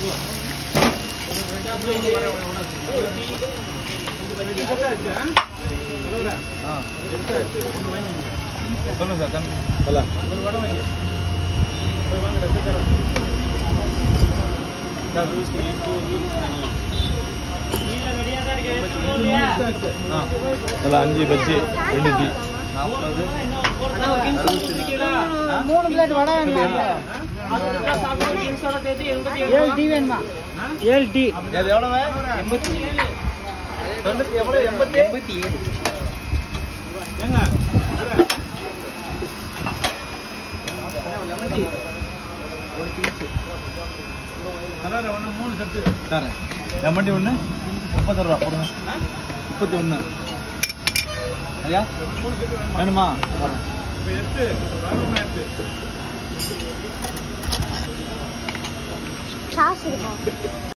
சொல்லுங்க சார் சொல்ல நல்லா அஞ்சு பஜ்ஜி ரெண்டு டீ நாற்பது மூணு பிளேட் வடை ஏழு டீ வேணுமா ஏழு டீ அது எவ்வளவு எண்பத்தி தொண்ணூத்தி எவ்வளவு எண்பத்தி எண்பத்தி ஏழு தரேன் எண்பத்தி ஒன்று முப்பத்தி ரூபா போடுங்க முப்பத்தி ஒன்று ஐயா வேணுமா சாஸ் இருக்கா